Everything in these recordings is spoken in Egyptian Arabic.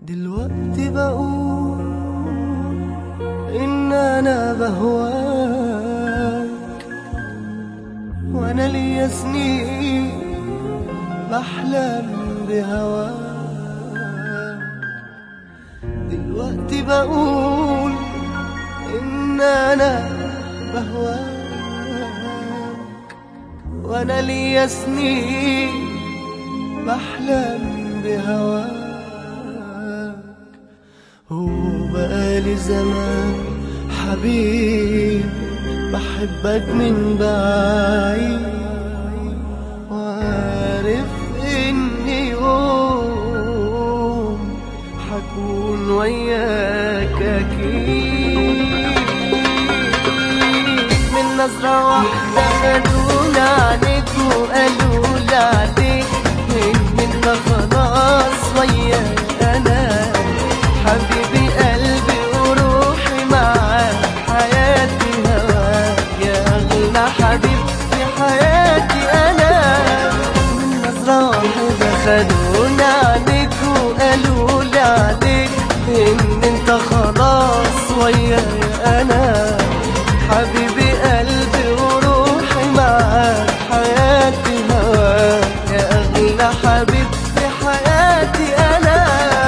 دلوقتي بقول إن أنا بهواك وأنا ليا سنين بحلم بهواك دلوقتي بقول إن أنا بهواك وأنا ليا سنين بحلم بهواك وبقالي زمان حبيب بحبك من بعيد وعارف إني يوم حكون وياك أكيد من نظرة واحدة خدونا عليك وقالوا لي عليك من منا خلاص وياك أنا حبيبي قلبي وروحي معاك حياتي هواك يا أغلى حبيب في حياتي أنا من نظرة واحدة خدونا عليك وقالوا لي عليك إن أنت خلاص ويايا أنا حبيبي قلبي وروحي معاك حياتي هواك يا أغلى حبيب في حياتي أنا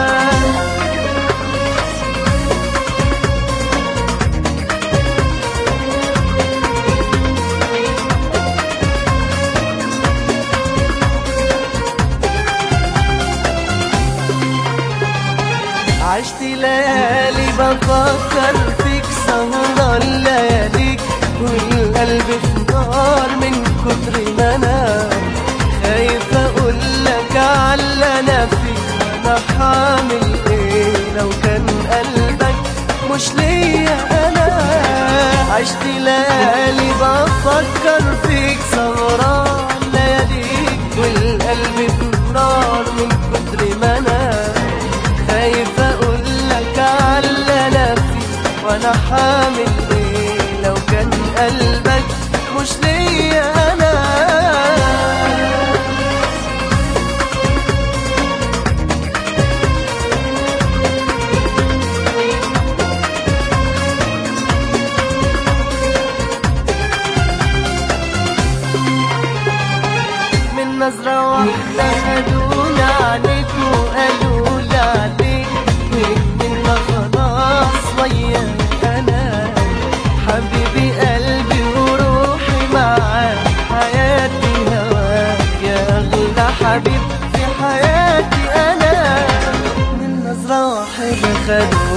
عشت ليالي بفكر فيك سهران لياليك والقلب في نار من كتر ما انا خايف اقول لك على انا فيك وانا حامل ايه لو كان قلبك مش ليا انا عشت ليالي بفكر فيك سهران لياليك والقلب في نار من كتر ما انا خايف اقول لك على انا فيه وانا حامل ايه لو كان قلبك مش ليا انا من نظرة واحدة خدونا عليك وقالوا لي عليك وإننا خلاص وياك أنا حبيبي قلبي وروحي معاك حياتي هواك يا أغلى حبيب في حياتي أنا من نظرة واحدة خدونا